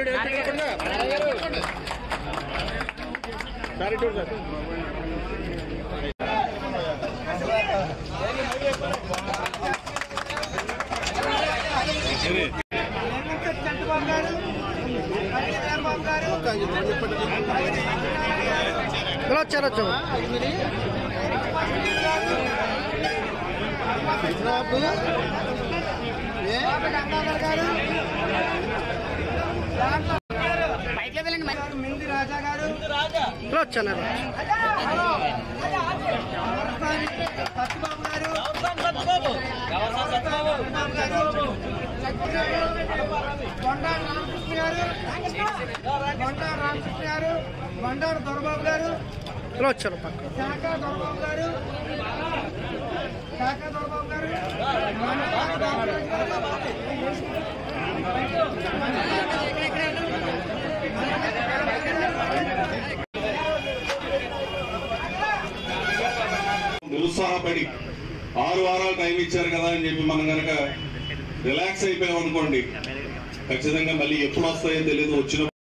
చంద్రబాబు గారు చంద్రబాబు గారు ఇలా వచ్చారు వచ్చారు గంగాధర్ గారు మింది రాజా గారు ఇలా వచ్చాను సత్యబాబు గారు సత్యబాబు గారు కొండారు రామకృష్ణ గారు కొండారు రామకృష్ణ గారు కొండారు దొరబాబు గారు ఇలా వచ్చారు పక్క శాఖ దొరబాబు గారు శాఖ దొరబాబు గారు మండల రామరాజు గారు. నిరుత్సాహపడి ఆరు వారాలు టైం ఇచ్చారు కదా అని చెప్పి మనం కనుక రిలాక్స్ అయిపోయాం అనుకోండి ఖచ్చితంగా మళ్ళీ ఎప్పుడు వస్తాయో తెలియదు వచ్చిన